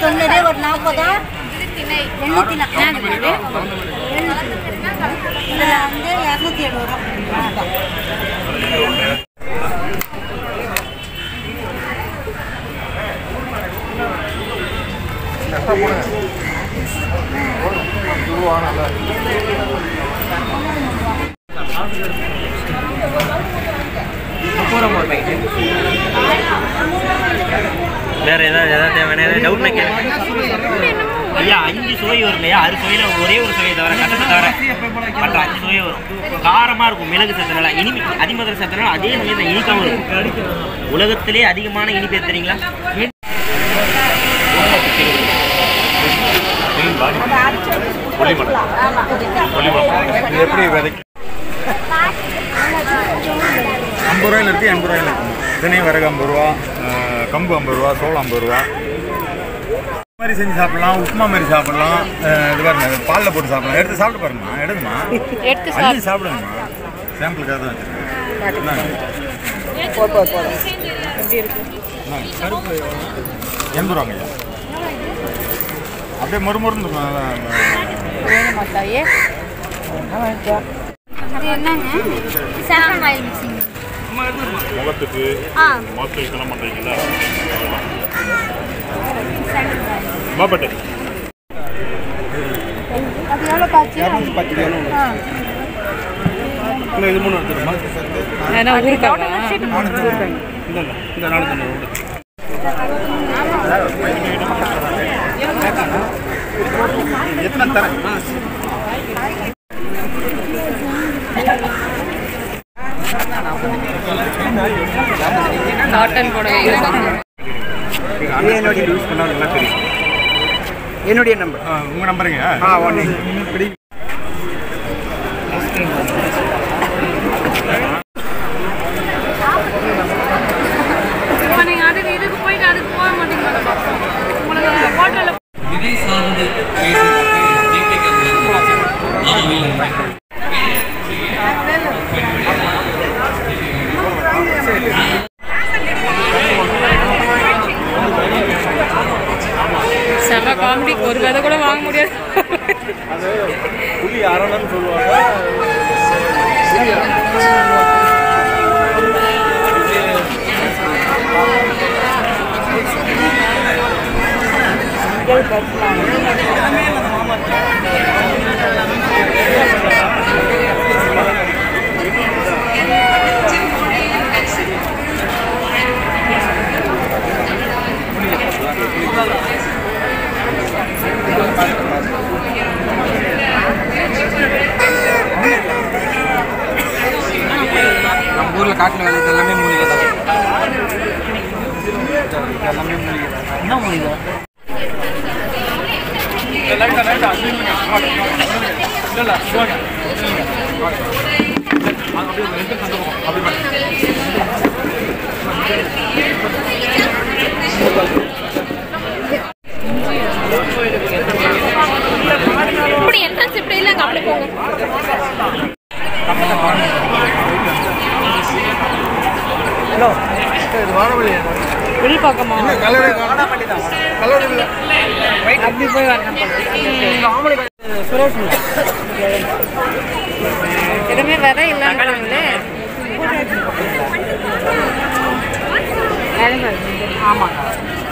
தொண்ணூறு ஒரு நாற்பதா எண்ணூற்றி இதில் வந்து இரநூத்தி எழுபது ரூபா வேற ஏதாவது ஏதாவது தேவையான ஏதாவது டவுட்னா கேளுங்க ஐயா அஞ்சு சுவை வரும் இல்லையா அது சுவையில் ஒரே ஒரு சுவையை தவிர கட்டத்தை தவிர மற்ற அஞ்சு சுவை வரும் காரமாக இருக்கும் மிளகு சத்துனால இனிமை அதிமதுர சத்துனால அதே சமயத்தில் இனிக்காமல் இருக்கும் உலகத்திலே அதிகமான இனிப்பு எது தெரியுங்களா இது எப்படி விதைக்கு ஐம்பது ரூபாயில் இருக்குது எண்பது ரூபாயில் இருக்குங்க தினை வரகு ஐம்பது ரூபா அஹ், கம்பு ஐம்பது ரூபா சோளம் ஐம்பது ரூபா இந்த மாதிரி செஞ்சு சாப்பிடலாம் உப்புமா மாதிரி சாப்பிடலாம் அஹ், இது பாருங்க பாலில் போட்டு சாப்பிடலாம் எடுத்து சாப்பிட்டு பாருங்கம்மா எடுங்கம்மா எடுத்து அள்ளி சாப்பிடுங்கம்மா சாம்பிளுக்காக தான் வச்சுருக்கேன் இந்தாங்க. இந்தாங்க, கருப்பு எண்பது ரூபாங்க ஐயா அப்படியே மறுமருந்து இருக்கும் நல்லா, வேணுமா தாயே அது என்னங்க சாஃப்ரான் ஆயில் மிக்சிங் முகத்துக்கு ஆ முகத்துக்கு இதெல்லாம் பண்ணுறீங்களா பாப்பட்டு அது எவ்வளோ காய்ச்சி இல்லை இது மூணு எடுத்துருமா ஏன்னா ஊருக்காவா இல்லை இல்லை இந்த நானூற்றி எத்தனை தரேன் காட்டன் புடவை என்னுடைய யூஸ் பண்ணால் நல்லா தெரியும் என்னுடைய நம்பர் உங்கள் நம்பருங்க ஆ ஒன்று இப்படி இப்போ நீங்கள் அதுக்கு இதுக்கு போயிட்டு அதுக்கு போக மாட்டீங்களா உங்களுக்கு ஹோட்டலில் விதை சார்ந்து பேசுவதற்கு ஜிகே செம்ம காமெடி ஒரு விதை கூட வாங்க முடியாது புளி அரணன்னு சொல்லுவாங்க நம்ம ஊரில் காட்டில் விளையிறது எல்லாமே மூலிகை தான் இது எல்லாமே மூலிகை தான் என்ன மூலிகை இப்படி என்ட்ரன்ஸ் இப்படி இல்லைங்க அப்படி போங்க உள் பக்கமா அப்படி போய் வரணும் எதுவுமே விதை இல்லைன்றாங்களே ஆமாங்க